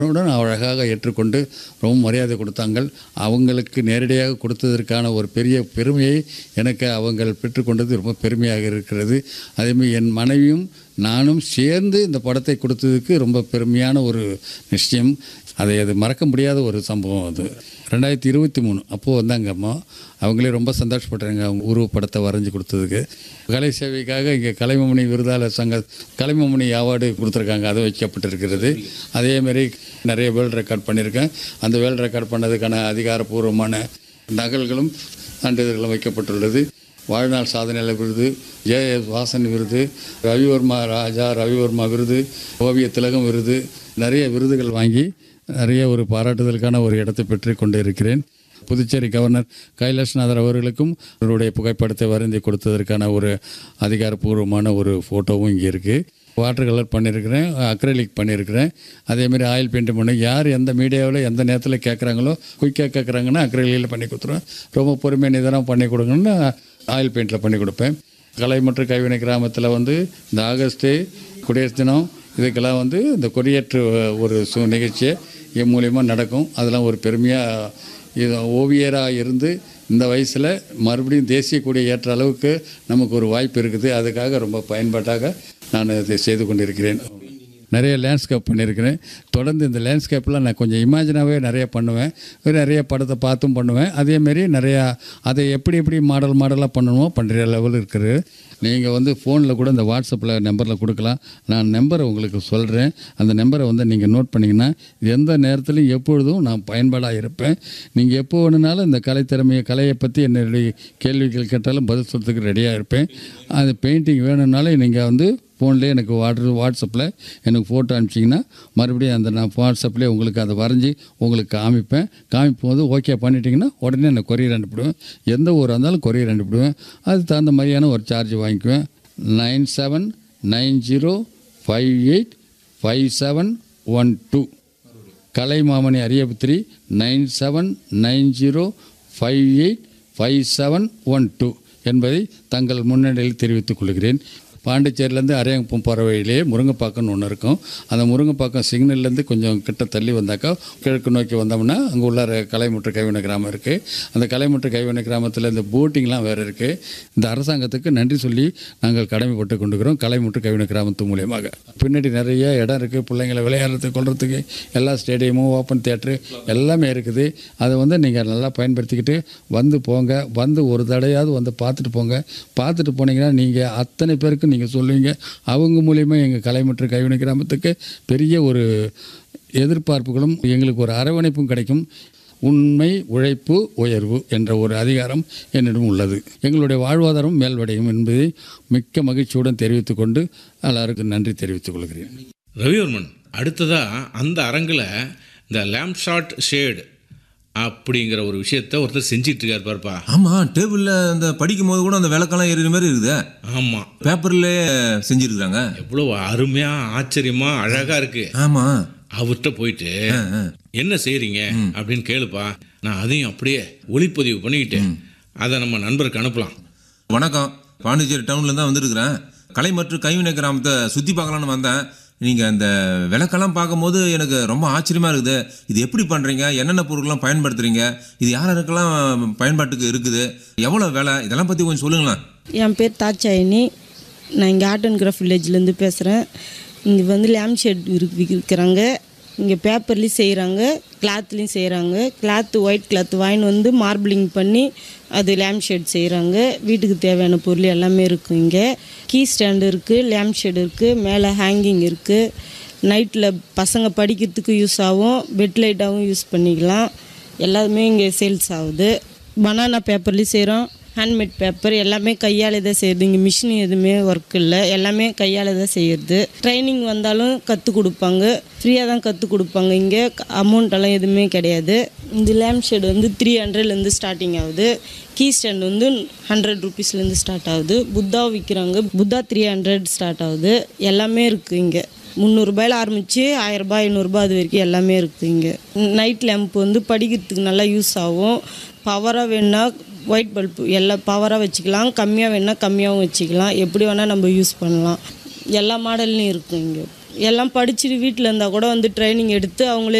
உடன் அழகாக ஏற்றுக்கொண்டு ரொம்ப மரியாதை கொடுத்தாங்கள் அவங்களுக்கு நேரடியாக கொடுத்ததற்கான ஒரு பெரிய பெருமையை எனக்கு அவங்கள் பெற்றுக்கொண்டது ரொம்ப பெருமையாக இருக்கிறது அதேமாதிரி என் மனைவியும் நானும் சேர்ந்து இந்த படத்தை கொடுத்ததுக்கு ரொம்ப பெருமையான ஒரு நிச்சயம் அதை அது மறக்க முடியாத ஒரு சம்பவம் அது ரெண்டாயிரத்தி இருபத்தி மூணு அப்போது வந்தாங்க அம்மா அவங்களே ரொம்ப சந்தோஷப்பட்டாங்க அவங்க உருவப்படத்தை வரைஞ்சி கொடுத்ததுக்கு கலை சேவைக்காக இங்கே கலைமாமணி விருதாளர் சங்க கலைமாமணி அவார்டு கொடுத்துருக்காங்க அது வைக்கப்பட்டிருக்கிறது அதேமாரி நிறைய வேர்ல்டு ரெக்கார்ட் பண்ணியிருக்கேன் அந்த வேர்ல்டு ரெக்கார்ட் பண்ணதுக்கான அதிகாரப்பூர்வமான நகல்களும் சான்றிதழ்களும் வைக்கப்பட்டுள்ளது வாழ்நாள் சாதனையாளர் விருது ஜே எஸ் வாசன் விருது ரவிவர்மா ராஜா ரவிவர்மா விருது ஓவிய திலகம் விருது நிறைய விருதுகள் வாங்கி நிறைய ஒரு பாராட்டுதலுக்கான ஒரு இடத்தை பெற்று கொண்டு இருக்கிறேன் புதுச்சேரி கவர்னர் கைலாஷ்நாதர் அவர்களுக்கும் அவருடைய புகைப்படத்தை வரைந்தி கொடுத்ததற்கான ஒரு அதிகாரப்பூர்வமான ஒரு ஃபோட்டோவும் இங்கே இருக்குது வாட்டர் கலர் பண்ணியிருக்கிறேன் அக்ரலிக் பண்ணியிருக்கிறேன் அதேமாரி ஆயில் பெயிண்ட் பண்ணி யார் எந்த மீடியாவில் எந்த நேரத்தில் கேட்குறாங்களோ குயிக்காக கேட்குறாங்கன்னா அக்ரலியில் பண்ணி கொடுத்துருவேன் ரொம்ப பொறுமையாக நிதானம் பண்ணி கொடுங்கன்னு ஆயில் பெயிண்டில் பண்ணி கொடுப்பேன் கலை மற்றும் கைவினை கிராமத்தில் வந்து இந்த ஆகஸ்ட்டு குடியரசு தினம் இதுக்கெல்லாம் வந்து இந்த கொடியேற்று ஒரு சு நிகழ்ச்சியை என் மூலியமாக நடக்கும் அதெல்லாம் ஒரு பெருமையாக இது ஓவியராக இருந்து இந்த வயசில் மறுபடியும் தேசிய கொடியை ஏற்ற அளவுக்கு நமக்கு ஒரு வாய்ப்பு இருக்குது அதுக்காக ரொம்ப பயன்பாட்டாக நான் இதை செய்து கொண்டிருக்கிறேன் நிறைய லேண்ட்ஸ்கேப் பண்ணியிருக்கிறேன் தொடர்ந்து இந்த லேண்ட்ஸ்கேப்லாம் நான் கொஞ்சம் இமேஜினாகவே நிறைய பண்ணுவேன் நிறைய படத்தை பார்த்தும் பண்ணுவேன் அதேமாரி நிறையா அதை எப்படி எப்படி மாடல் மாடலாக பண்ணணுமோ பண்ணுற லெவல் இருக்குது நீங்கள் வந்து ஃபோனில் கூட இந்த வாட்ஸ்அப்பில் நம்பரில் கொடுக்கலாம் நான் நம்பரை உங்களுக்கு சொல்கிறேன் அந்த நம்பரை வந்து நீங்கள் நோட் பண்ணிங்கன்னா எந்த நேரத்துலையும் எப்பொழுதும் நான் பயன்பாடாக இருப்பேன் நீங்கள் எப்போ வேணுனாலும் இந்த கலை திறமையை கலையை பற்றி என்னுடைய கேள்விகள் கேட்டாலும் பதில் சொல்கிறதுக்கு ரெடியாக இருப்பேன் அது பெயிண்டிங் வேணும்னாலும் நீங்கள் வந்து ஃபோன்லேயே எனக்கு வாட்ரு வாட்ஸ்அப்பில் எனக்கு ஃபோட்டோ அனுப்பிச்சிங்கன்னா மறுபடியும் அந்த நான் வாட்ஸ்அப்லேயே உங்களுக்கு அதை வரைஞ்சி உங்களுக்கு காமிப்பேன் காமிக்கும் போது ஓகே பண்ணிட்டீங்கன்னா உடனே எனக்கு கொரியர் அனுப்பிடுவேன் எந்த ஊராக இருந்தாலும் கொரியர் அனுப்பிடுவேன் அதுக்கு தகுந்த மாதிரியான ஒரு சார்ஜ் வாங்கிக்குவேன் nine seven nine zero five eight five seven one two கலைமாமணி அரியபுத்திரி nine seven nine zero five eight five seven one two என்பதை தங்கள் முன்னணியில் தெரிவித்துக் கொள்கிறேன் பாண்டிச்சேரியிலேருந்து அரையங்குப்பம் போகிற வழியிலேயே முருங்கைப்பாக்கம்னு ஒன்று இருக்கும் அந்த முருங்கைப்பாக்கம் சிக்னல்லேருந்து கொஞ்சம் கிட்ட தள்ளி வந்தாக்கா கிழக்கு நோக்கி வந்தோம்னா அங்கே உள்ள கலைமுற்று கைவினை கிராமம் இருக்குது அந்த கலைமுற்று கைவினை கிராமத்தில் இந்த போட்டிங்லாம் வேறு இருக்குது இந்த அரசாங்கத்துக்கு நன்றி சொல்லி நாங்கள் கடமைப்பட்டு கொண்டுக்கிறோம் கலைமுற்று கைவினை கிராமத்து மூலியமாக பின்னாடி நிறைய இடம் இருக்குது பிள்ளைங்களை விளையாடுறதுக்கு கொள்றதுக்கு எல்லா ஸ்டேடியமும் ஓப்பன் தியேட்ரு எல்லாமே இருக்குது அதை வந்து நீங்கள் நல்லா பயன்படுத்திக்கிட்டு வந்து போங்க வந்து ஒரு தடையாவது வந்து பார்த்துட்டு போங்க பார்த்துட்டு போனீங்கன்னா நீங்கள் அத்தனை பேருக்கு நீங்கள் சொல்லுவீங்க அவங்க மூலியமா எங்கள் கலை மற்றும் கைவினை கிராமத்துக்கு பெரிய ஒரு எதிர்பார்ப்புகளும் எங்களுக்கு ஒரு அரவணைப்பும் கிடைக்கும் உண்மை உழைப்பு உயர்வு என்ற ஒரு அதிகாரம் என்னிடம் உள்ளது எங்களுடைய வாழ்வாதாரம் மேல்வடையும் என்பதை மிக்க மகிழ்ச்சியுடன் தெரிவித்துக் கொண்டு எல்லாருக்கும் நன்றி தெரிவித்துக் கொள்கிறேன் ரவிவர்மன் அடுத்ததா அந்த அரங்கில் இந்த லேம்ப் ஷாட் ஷேடு அப்படிங்கிற ஒரு விஷயத்த ஒருத்தர் செஞ்சிட்டு இருக்காரு பாருப்பா ஆமா டேபிள்ல அந்த படிக்கும் போது கூட அந்த விளக்கெல்லாம் எறிகிற மாதிரி இருக்குது ஆமாம் பேப்பர்லயே செஞ்சிருக்காங்க எவ்வளோ அருமையா ஆச்சரியமா அழகா இருக்கு ஆமா அவர்கிட்ட போயிட்டு என்ன செய்றீங்க அப்படின்னு கேளுப்பா நான் அதையும் அப்படியே ஒளிப்பதிவு பண்ணிக்கிட்டு அதை நம்ம நண்பருக்கு அனுப்பலாம் வணக்கம் பாண்டிச்சேரி டவுன்ல தான் வந்திருக்கிறேன் கலை மற்றும் கைவினை கிராமத்தை சுத்தி பார்க்கலான்னு வந்தேன் நீங்க அந்த விளக்கெல்லாம் பார்க்கும்போது எனக்கு ரொம்ப ஆச்சரியமா இருக்குது இது எப்படி பண்றீங்க என்னென்ன பொருட்கள்லாம் பயன்படுத்துறீங்க இது யாருக்கெல்லாம் பயன்பாட்டுக்கு இருக்குது எவ்வளவு விலை இதெல்லாம் பத்தி கொஞ்சம் சொல்லுங்களேன் என் பேர் தாச்சாயினி நான் இங்கே ஆர்ட் அண்ட் கிராஃப்ட் வில்லேஜ்லேருந்து பேசுகிறேன் இங்கே வந்து லேம்ப் ஷெட் விற்கிறாங்க இங்கே பேப்பர்லேயும் செய்கிறாங்க கிளாத்லேயும் செய்கிறாங்க கிளாத்து ஒயிட் கிளாத் வாங்கின்னு வந்து மார்பிளிங் பண்ணி அது லேம்ப் ஷெட் செய்கிறாங்க வீட்டுக்கு தேவையான பொருள் எல்லாமே இருக்கும் இங்கே கீ ஸ்டாண்டு இருக்குது லேம்ப் ஷெட் இருக்குது மேலே ஹேங்கிங் இருக்குது நைட்டில் பசங்க படிக்கிறதுக்கு யூஸ் ஆகும் பெட் லைட்டாகவும் யூஸ் பண்ணிக்கலாம் எல்லாமே இங்கே சேல்ஸ் ஆகுது பனானா பேப்பர்லேயும் செய்கிறோம் ஹேண்ட்மேட் பேப்பர் எல்லாமே கையால் தான் செய்கிறது இங்கே மிஷின் எதுவுமே ஒர்க் இல்லை எல்லாமே கையால் தான் செய்கிறது ட்ரைனிங் வந்தாலும் கற்றுக் கொடுப்பாங்க ஃப்ரீயாக தான் கற்றுக் கொடுப்பாங்க இங்கே அமௌண்ட் எல்லாம் எதுவுமே கிடையாது இந்த லேம்ப் ஷேட் வந்து த்ரீ ஹண்ட்ரட்லேருந்து ஸ்டார்டிங் ஆகுது கீ ஸ்டாண்ட் வந்து ஹண்ட்ரட் ருபீஸ்லேருந்து ஸ்டார்ட் ஆகுது புத்தா விற்கிறாங்க புத்தா த்ரீ ஹண்ட்ரட் ஸ்டார்ட் ஆகுது எல்லாமே இருக்குது இங்கே முந்நூறுபாயில் ஆரம்பித்து ஆயிரரூபா ஐநூறுரூபா அது வரைக்கும் எல்லாமே இருக்குது இங்கே நைட் லேம்ப் வந்து படிக்கிறதுக்கு நல்லா யூஸ் ஆகும் பவராக வேணுன்னா ஒயிட் பல்பு எல்லாம் பவராக வச்சுக்கலாம் கம்மியாக வேணுன்னா கம்மியாகவும் வச்சுக்கலாம் எப்படி வேணால் நம்ம யூஸ் பண்ணலாம் எல்லா மாடல்லையும் இருக்கும் இங்கே எல்லாம் படிச்சுட்டு வீட்டில் இருந்தால் கூட வந்து ட்ரைனிங் எடுத்து அவங்களே